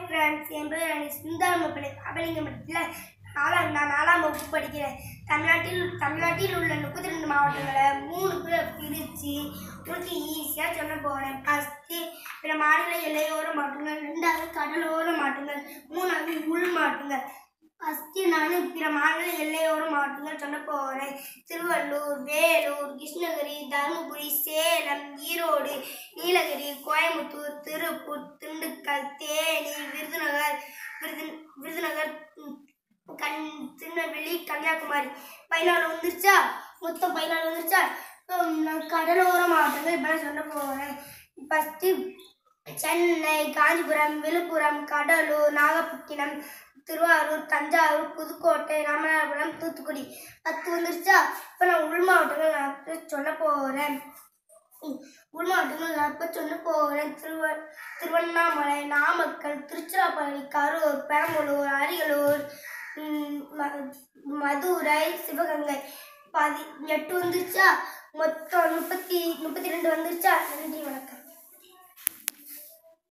friends என் பேர் அனிஸ் சிந்தார் மப்பிள்ளை அபலிங்கமட்டத்தில் நாலாம் நான் நாலாம் வகுப்பு படிக்கிறேன் தமிழ்நாட்டில் தமிழ்நாட்டில் உள்ள முப்பத்தி ரெண்டு மாவட்டங்களை மூணு பேர் பிரித்து உங்களுக்கு ஈஸியாக சொல்ல போகிறேன் ஃபஸ்ட்டு பிற மாநில எல்லையோர மாவட்டங்கள் ரெண்டாவது கடலோர மாவட்டங்கள் மூணாவது உள் மாவட்டங்கள் ஃபஸ்ட்டு நான் பிற மாநில எல்லையோர மாவட்டங்கள் சொல்ல போகிறேன் திருவள்ளூர் வேலூர் கிருஷ்ணகிரி தருமபுரி சேலம் ஈரோடு நீலகிரி கோயம்புத்தூர் திருப்பூர் திண்டுக்கல் தேனி விருதுநகர் விருது விருதுநகர் ம், கண் திருநெல்வேலி கன்னியாகுமரி பதினாலு வந்துருச்சா மொத்தம் பதினாலு வந்துருச்சா ம், நான் கடலோர மாவட்டங்கள் இப்போ நான் சொல்ல போகிறேன் ஃபஸ்ட்டு சென்னை காஞ்சிபுரம் விழுப்புரம் கடலூர் நாகப்பட்டினம் திருவாரூர் தஞ்சாவூர் புதுக்கோட்டை ராமநாதபுரம் தூத்துக்குடி பத்து வந்துருச்சா இப்போ நான் உள் மாவட்டங்கள் நான் இப்ப சொல்ல போகிறேன் உள் மாவட்டங்கள் நான் இப்போ சொல்ல போகிறேன் திருவ திருவண்ணாமலை நாமக்கல் திருச்சிராப்பள்ளி கரூர் பெரம்பலூர் அரியலூர் ம், ம- மதுரை சிவகங்கை பதி எட்டு வந்துருச்சா மொத்தம் முப்பத்தி முப்பத்தி ரெண்டு வந்துருச்சா நன்றி வணக்கம்